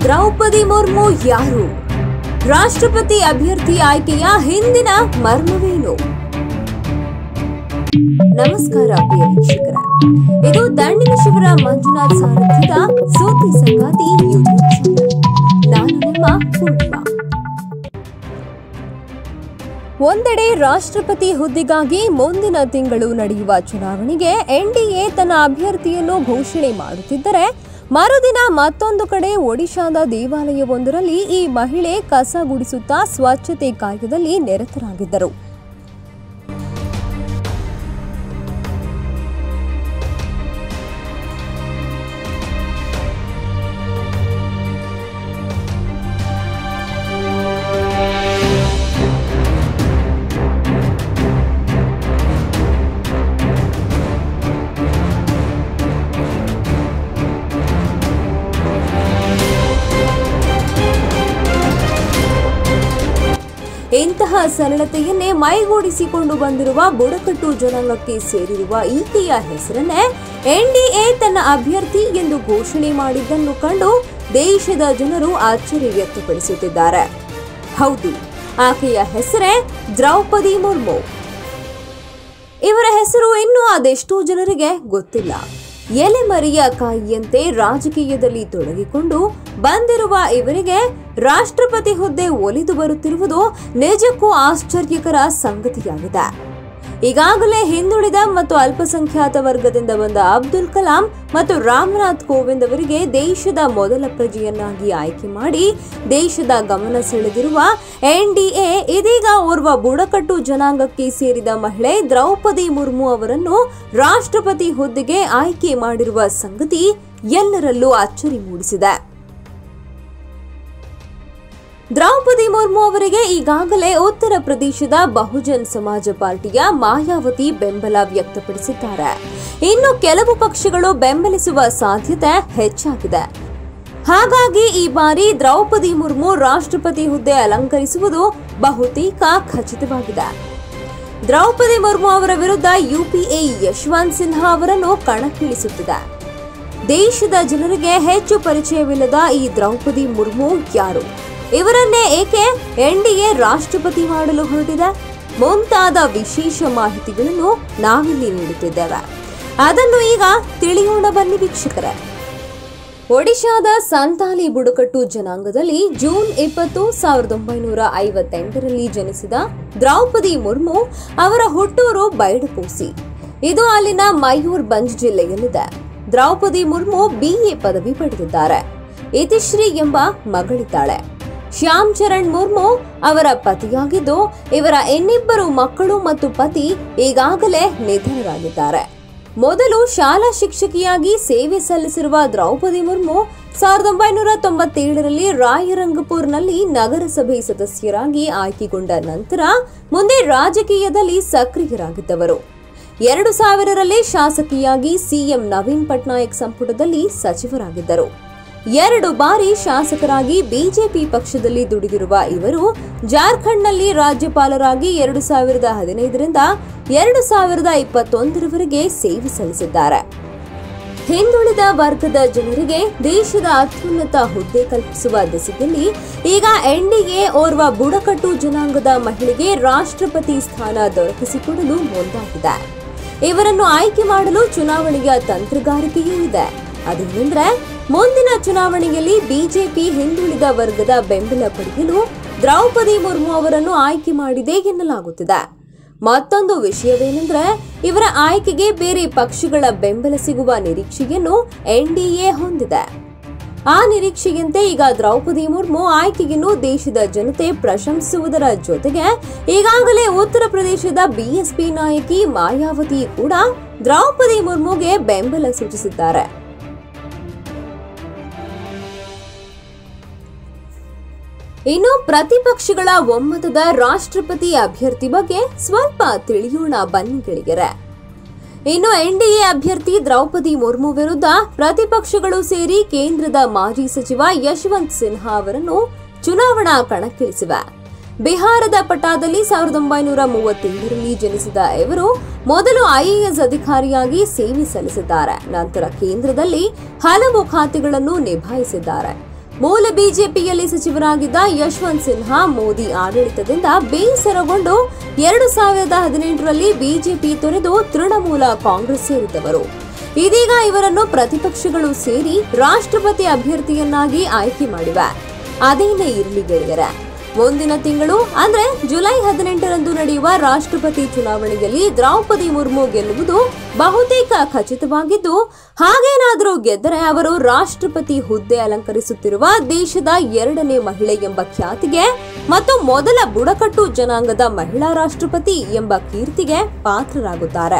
ದ್ರೌಪದಿ ಮುರ್ಮು ಯಾರು ರಾಷ್ಟ್ರಪತಿ ಅಭ್ಯರ್ಥಿ ಆಯ್ಕೆಯ ಹಿಂದಿನ ಮರ್ಮವೇನು ನಮಸ್ಕಾರ ಪ್ರಿಯ ವೀಕ್ಷಕರ ಇದು ದಂಡಿನ ಶಿವರ ಮಂಜುನಾಥ್ ಸಾರಥ್ಯದ ಸುದ್ದಿ ಸಂಗಾತಿ ಯೂಟ್ಯೂಬ್ ಚಾನಲ್ ನಾನು ನಿಮ್ಮ ಪೂರ್ಣಿಮಾ ಒಂದೆಡೆ ರಾಷ್ಟ್ರಪತಿ ಹುದ್ದೆಗಾಗಿ ಮುಂದಿನ ತಿಂಗಳು ನಡೆಯುವ ಚುನಾವಣೆಗೆ ಎನ್ಡಿಎ ತನ್ನ ಅಭ್ಯರ್ಥಿಯನ್ನು ಘೋಷಣೆ ಮಾಡುತ್ತಿದ್ದರೆ ಮರುದಿನ ಮತ್ತೊಂದು ಕಡೆ ಒಡಿಶಾದ ದೇವಾಲಯವೊಂದರಲ್ಲಿ ಈ ಮಹಿಳೆ ಕಸ ಗುಡಿಸುತ್ತಾ ಸ್ವಚ್ಛತೆ ಕಾರ್ಯದಲ್ಲಿ ನಿರತರಾಗಿದ್ದರು ಇಂತಹ ಸರಳತೆಯನ್ನೇ ಮೈಗೂಡಿಸಿಕೊಂಡು ಬಂದಿರುವ ಬುಡಕಟ್ಟು ಜನಾಂಗಕ್ಕೆ ಸೇರಿರುವ ಈಕೆಯ ಹೆಸರನ್ನೇ ಎನ್ಡಿಎ ತನ್ನ ಅಭ್ಯರ್ಥಿ ಎಂದು ಘೋಷಣೆ ಮಾಡಿದ್ದನ್ನು ಕಂಡು ದೇಶದ ಜನರು ಅಚ್ಚರಿ ವ್ಯಕ್ತಪಡಿಸುತ್ತಿದ್ದಾರೆ ಹೌದು ಆಕೆಯ ಹೆಸರೇ ದ್ರೌಪದಿ ಮುರ್ಮು ಇವರ ಹೆಸರು ಇನ್ನೂ ಅದೆಷ್ಟೋ ಜನರಿಗೆ ಗೊತ್ತಿಲ್ಲ ಎಲೆಮರಿಯ ಕಾಯಿಯಂತೆ ರಾಜಕೀಯದಲ್ಲಿ ತೊಡಗಿಕೊಂಡು ಬಂದಿರುವ ಇವರಿಗೆ ರಾಷ್ಟ್ರಪತಿ ಹುದ್ದೆ ಒಲಿದು ಬರುತ್ತಿರುವುದು ನಿಜಕ್ಕೂ ಆಶ್ಚರ್ಯಕರ ಸಂಗತಿಯಾಗಿದೆ ಈಗಾಗಲೇ ಹಿಂದುಳಿದ ಮತ್ತು ಅಲ್ಪಸಂಖ್ಯಾತ ವರ್ಗದಿಂದ ಬಂದ ಅಬ್ದುಲ್ ಕಲಾಂ ಮತ್ತು ರಾಮನಾಥ್ ಕೋವಿಂದ್ ಅವರಿಗೆ ದೇಶದ ಮೊದಲ ಪ್ರಜೆಯನ್ನಾಗಿ ಆಯ್ಕೆ ಮಾಡಿ ದೇಶದ ಗಮನ ಸೆಳೆದಿರುವ ಎನ್ಡಿಎ ಇದೀಗ ಓರ್ವ ಬುಡಕಟ್ಟು ಜನಾಂಗಕ್ಕೆ ಸೇರಿದ ಮಹಿಳೆ ದ್ರೌಪದಿ ಮುರ್ಮು ಅವರನ್ನು ರಾಷ್ಟ್ರಪತಿ ಹುದ್ದೆಗೆ ಆಯ್ಕೆ ಮಾಡಿರುವ ಸಂಗತಿ ಎಲ್ಲರಲ್ಲೂ ಅಚ್ಚರಿ ಮೂಡಿಸಿದೆ ದ್ರೌಪದಿ ಮುರ್ಮು ಅವರಿಗೆ ಈಗಾಗಲೇ ಉತ್ತರ ಪ್ರದೇಶದ ಬಹುಜನ್ ಸಮಾಜ ಪಾರ್ಟಿಯ ಮಾಯಾವತಿ ಬೆಂಬಲ ವ್ಯಕ್ತಪಡಿಸಿದ್ದಾರೆ ಇನ್ನು ಕೆಲವು ಪಕ್ಷಗಳು ಬೆಂಬಲಿಸುವ ಸಾಧ್ಯತೆ ಹೆಚ್ಚಾಗಿದೆ ಹಾಗಾಗಿ ಈ ಬಾರಿ ದ್ರೌಪದಿ ಮುರ್ಮು ರಾಷ್ಟ್ರಪತಿ ಹುದ್ದೆ ಅಲಂಕರಿಸುವುದು ಬಹುತೇಕ ಖಚಿತವಾಗಿದೆ ದ್ರೌಪದಿ ಮುರ್ಮು ಅವರ ವಿರುದ್ಧ ಯುಪಿಎ ಯಶವಂತ್ ಸಿನ್ಹಾ ಅವರನ್ನು ಕಣಕ್ಕಿಳಿಸುತ್ತಿದೆ ದೇಶದ ಜನರಿಗೆ ಹೆಚ್ಚು ಪರಿಚಯವಿಲ್ಲದ ಈ ದ್ರೌಪದಿ ಮುರ್ಮು ಯಾರು ಇವರನ್ನೇ ಏಕೆ ಎನ್ಡಿಎ ರಾಷ್ಟ್ರಪತಿ ಮಾಡಲು ಹೊರಟಿದೆ ಮುಂತಾದ ವಿಶೇಷ ಮಾಹಿತಿಗಳನ್ನು ನಾವಿಲ್ಲಿ ನೀಡುತ್ತಿದ್ದೇವೆ ಅದನ್ನು ಈಗ ತಿಳಿಯೋಣ ಬನ್ನಿ ವೀಕ್ಷಕರೇ ಒಡಿಶಾದ ಸಂತಾಲಿ ಬುಡಕಟ್ಟು ಜನಾಂಗದಲ್ಲಿ ಜೂನ್ ಇಪ್ಪತ್ತು ಸಾವಿರದ ಒಂಬೈನೂರ ಐವತ್ತೆಂಟರಲ್ಲಿ ಜನಿಸಿದ ದ್ರೌಪದಿ ಮುರ್ಮು ಅವರ ಹುಟ್ಟೂರು ಬೈಡಪೂಸಿ ಇದು ಅಲ್ಲಿನ ಮಯೂರ್ ಬಂಜ್ ಜಿಲ್ಲೆಯಲ್ಲಿದೆ ದ್ರೌಪದಿ ಮುರ್ಮು ಬಿಎ ಪದವಿ ಪಡೆದಿದ್ದಾರೆ ಇತಿಶ್ರೀ ಎಂಬ ಮಗಳಿದ್ದಾಳೆ ಶ್ಯಾಮ್ ಚರಣ್ ಮುರ್ಮು ಅವರ ಪತಿಯಾಗಿದ್ದು ಇವರ ಇನ್ನಿಬ್ಬರು ಮಕ್ಕಳು ಮತ್ತು ಪತಿ ಈಗಾಗಲೇ ನಿಧನರಾಗಿದ್ದಾರೆ ಮೊದಲು ಶಾಲಾ ಶಿಕ್ಷಕಿಯಾಗಿ ಸೇವೆ ಸಲ್ಲಿಸಿರುವ ದ್ರೌಪದಿ ಮುರ್ಮು ಸಾವಿರದ ಒಂಬೈನೂರ ತೊಂಬತ್ತೇಳರಲ್ಲಿ ರಾಯರಂಗಪುರ್ನಲ್ಲಿ ನಗರಸಭೆ ಸದಸ್ಯರಾಗಿ ಆಯ್ಕೆಗೊಂಡ ನಂತರ ಮುಂದೆ ರಾಜಕೀಯದಲ್ಲಿ ಸಕ್ರಿಯರಾಗಿದ್ದವರು ಎರಡು ಸಾವಿರರಲ್ಲಿ ಶಾಸಕಿಯಾಗಿ ಸಿಎಂ ನವೀನ್ ಪಟ್ನಾಯಕ್ ಸಂಪುಟದಲ್ಲಿ ಸಚಿವರಾಗಿದ್ದರು ಎರಡು ಬಾರಿ ಶಾಸಕರಾಗಿ ಬಿಜೆಪಿ ಪಕ್ಷದಲ್ಲಿ ದುಡಿದಿರುವ ಇವರು ಜಾರ್ಖಂಡ್ನಲ್ಲಿ ರಾಜ್ಯಪಾಲರಾಗಿ ಎರಡು ಸಾವಿರದ ಹದಿನೈದರಿಂದ ಎರಡು ಸಾವಿರದ ಇಪ್ಪತ್ತೊಂದರವರೆಗೆ ಸೇವೆ ಸಲ್ಲಿಸಿದ್ದಾರೆ ಹಿಂದುಳಿದ ವರ್ಗದ ಜನರಿಗೆ ದೇಶದ ಅತ್ಯುನ್ನತ ಹುದ್ದೆ ಕಲ್ಪಿಸುವ ದಿಸೆಯಲ್ಲಿ ಈಗ ಎನ್ಡಿಎ ಓರ್ವ ಬುಡಕಟ್ಟು ಜನಾಂಗದ ಮಹಿಳೆಗೆ ರಾಷ್ಟ್ರಪತಿ ಸ್ಥಾನ ದೊರಕಿಸಿಕೊಡಲು ಮುಂದಾಗಿದೆ ಇವರನ್ನು ಆಯ್ಕೆ ಮಾಡಲು ಚುನಾವಣೆಯ ತಂತ್ರಗಾರಿಕೆಯೂ ಇದೆ ಅದೇನೆಂದ್ರೆ ಮುಂದಿನ ಚುನಾವಣೆಯಲ್ಲಿ ಬಿಜೆಪಿ ಹಿಂದುಳಿದ ವರ್ಗದ ಬೆಂಬಲ ಪಡೆಯಲು ದ್ರೌಪದಿ ಮುರ್ಮು ಅವರನ್ನು ಆಯ್ಕೆ ಮಾಡಿದೆ ಎನ್ನಲಾಗುತ್ತಿದೆ ಮತ್ತೊಂದು ವಿಷಯವೇನೆಂದ್ರೆ ಇವರ ಆಯ್ಕೆಗೆ ಬೇರೆ ಪಕ್ಷಗಳ ಬೆಂಬಲ ಸಿಗುವ ನಿರೀಕ್ಷೆಯನ್ನು ಎನ್ಡಿಎ ಹೊಂದಿದೆ ಆ ನಿರೀಕ್ಷೆಯಂತೆ ಈಗ ದ್ರೌಪದಿ ಮುರ್ಮು ಆಯ್ಕೆಯನ್ನು ದೇಶದ ಜನತೆ ಪ್ರಶಂಸಿಸುವುದರ ಜೊತೆಗೆ ಈಗಾಗಲೇ ಉತ್ತರ ಪ್ರದೇಶದ ಬಿಎಸ್ಪಿ ನಾಯಕಿ ಮಾಯಾವತಿ ಕೂಡ ದ್ರೌಪದಿ ಮುರ್ಮುಗೆ ಬೆಂಬಲ ಸೂಚಿಸಿದ್ದಾರೆ ಇನ್ನು ಪ್ರತಿಪಕ್ಷಗಳ ಒಮ್ಮತದ ರಾಷ್ಟ್ರಪತಿ ಅಭ್ಯರ್ಥಿ ಬಗ್ಗೆ ಸ್ವಲ್ಪ ತಿಳಿಯೋಣ ಬನ್ನಿ ಗೆಳೆಯರೆ ಇನ್ನು ಎನ್ಡಿಎ ಅಭ್ಯರ್ಥಿ ದ್ರೌಪದಿ ಮುರ್ಮು ವಿರುದ್ಧ ಪ್ರತಿಪಕ್ಷಗಳು ಸೇರಿ ಕೇಂದ್ರದ ಮಾಜಿ ಸಚಿವ ಯಶವಂತ್ ಸಿನ್ಹಾ ಅವರನ್ನು ಚುನಾವಣಾ ಕಣಕ್ಕಿಳಿಸಿವೆ ಬಿಹಾರದ ಪಟಾದಲ್ಲಿ ಸಾವಿರದ ಒಂಬೈನೂರ ಮೂವತ್ತೇಳರಲ್ಲಿ ಜನಿಸಿದ ಇವರು ಮೊದಲು ಐಎಎಸ್ ಅಧಿಕಾರಿಯಾಗಿ ಸೇವೆ ಸಲ್ಲಿಸಿದ್ದಾರೆ ನಂತರ ಕೇಂದ್ರದಲ್ಲಿ ಹಲವು ಖಾತೆಗಳನ್ನು ನಿಭಾಯಿಸಿದ್ದಾರೆ ಮೂಲ ಬಿಜೆಪಿಯಲ್ಲಿ ಸಚಿವರಾಗಿದ್ದ ಯಶವಂತ್ ಸಿನ್ಹಾ ಮೋದಿ ಆಡಳಿತದಿಂದ ಬೇಸರಗೊಂಡು ಎರಡು ಸಾವಿರದ ಹದಿನೆಂಟರಲ್ಲಿ ಬಿಜೆಪಿ ತೊರೆದು ತೃಣಮೂಲ ಕಾಂಗ್ರೆಸ್ ಸೇರಿದವರು ಇದೀಗ ಇವರನ್ನು ಪ್ರತಿಪಕ್ಷಗಳು ಸೇರಿ ರಾಷ್ಟ್ರಪತಿ ಅಭ್ಯರ್ಥಿಯನ್ನಾಗಿ ಆಯ್ಕೆ ಮಾಡಿವೆ ಅದೇನೇ ಇರಲಿ ಗೆಳೆಯರೆ ಮುಂದಿನ ತಿಂಗಳು ಅಂದ್ರೆ ಜುಲೈ ಹದಿನೆಂಟರಂದು ನಡೆಯುವ ರಾಷ್ಟ್ರಪತಿ ಚುನಾವಣೆಯಲ್ಲಿ ದ್ರೌಪದಿ ಮುರ್ಮು ಗೆಲ್ಲುವುದು ಬಹುತೇಕ ಖಚಿತವಾಗಿದ್ದು ಹಾಗೇನಾದರೂ ಗೆದ್ದರೆ ಅವರು ರಾಷ್ಟ್ರಪತಿ ಹುದ್ದೆ ಅಲಂಕರಿಸುತ್ತಿರುವ ದೇಶದ ಎರಡನೇ ಮಹಿಳೆ ಎಂಬ ಖ್ಯಾತಿಗೆ ಮತ್ತು ಮೊದಲ ಬುಡಕಟ್ಟು ಜನಾಂಗದ ಮಹಿಳಾ ರಾಷ್ಟ್ರಪತಿ ಎಂಬ ಕೀರ್ತಿಗೆ ಪಾತ್ರರಾಗುತ್ತಾರೆ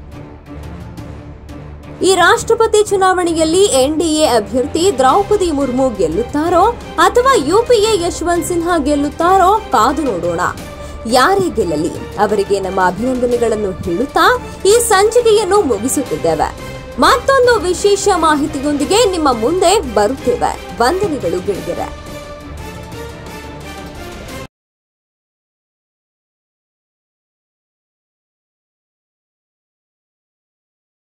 ಈ ರಾಷ್ಟ್ರಪತಿ ಚುನಾವಣೆಯಲ್ಲಿ ಎನ್ಡಿಎ ಅಭ್ಯರ್ಥಿ ದ್ರೌಪದಿ ಮುರ್ಮು ಗೆಲ್ಲುತ್ತಾರೋ ಅಥವಾ ಯುಪಿಎ ಯಶವಂತ್ ಸಿನ್ಹಾ ಗೆಲ್ಲುತ್ತಾರೋ ಕಾದು ನೋಡೋಣ ಯಾರೇ ಗೆಲ್ಲಲಿ ಅವರಿಗೆ ನಮ್ಮ ಅಭಿನಂದನೆಗಳನ್ನು ಹೇಳುತ್ತಾ ಈ ಸಂಚಿಕೆಯನ್ನು ಮುಗಿಸುತ್ತಿದ್ದೇವೆ ಮತ್ತೊಂದು ವಿಶೇಷ ಮಾಹಿತಿಯೊಂದಿಗೆ ನಿಮ್ಮ ಮುಂದೆ ಬರುತ್ತೇವೆ ವಂದನೆಗಳು ಗೆಳೆಯರೆ